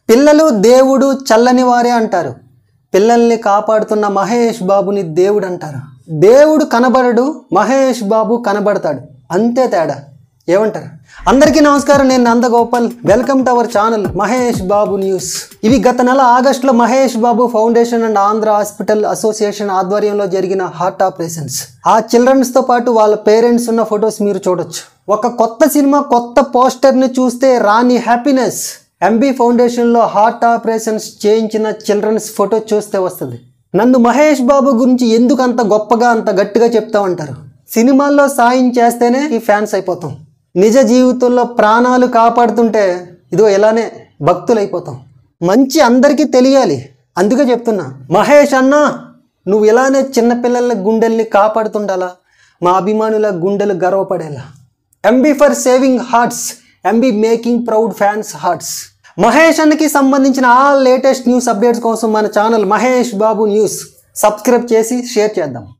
పిల్లలు దేవుడు చల్లని వారే అంటారు పిల్లల్ని కాపాడుతున్న మహేష్ బాబుని దేవుడు అంటారు దేవుడు కనబడడు మహేష్ బాబు కనబడతాడు అంతే తేడా ఏమంటారు అందరికీ నమస్కారం నేను Nandagopal welcome to our channel Mahesh Babu news ఇవి గత నెల ఆగస్టులో Mahesh Babu foundation and Andhra hospital association ఆధ్వర్యంలో జరిగిన హార్ట్ ఆపరేషన్స్ ఆ చిల్డ్రన్స్తో పాటు వాళ్ళ పేరెంట్స్ ఉన్న ఫొటోస్ మీరు చూడొచ్చు ఒక కొత్త సినిమా కొత్త పోస్టర్ని చూస్తే రాని హ్యాపీనెస్ ఎంబీ ఫౌండేషన్లో హార్ట్ ఆపరేషన్స్ చేయించిన చిల్డ్రన్స్ ఫోటో చూస్తే వస్తుంది నన్ను మహేష్ బాబు గురించి ఎందుకు అంత గొప్పగా అంత గట్టిగా చెప్తా ఉంటారు సినిమాల్లో సాయం చేస్తేనే ఈ ఫ్యాన్స్ అయిపోతాం నిజ జీవితంలో ప్రాణాలు కాపాడుతుంటే ఇదో ఇలానే భక్తులైపోతాం మంచి అందరికీ తెలియాలి అందుకే చెప్తున్నా మహేష్ అన్నా నువ్వు ఇలానే చిన్నపిల్లల గుండెల్ని కాపాడుతుండాలా మా అభిమానుల గుండెలు గర్వపడేలా MB for saving hearts MB making proud fans hearts Mahesh అన్నకి సంబంధించిన ఆల్ లేటెస్ట్ న్యూస్ అప్డేట్స్ కోసం మన channel Mahesh Babu news subscribe చేసి షేర్ చేద్దాం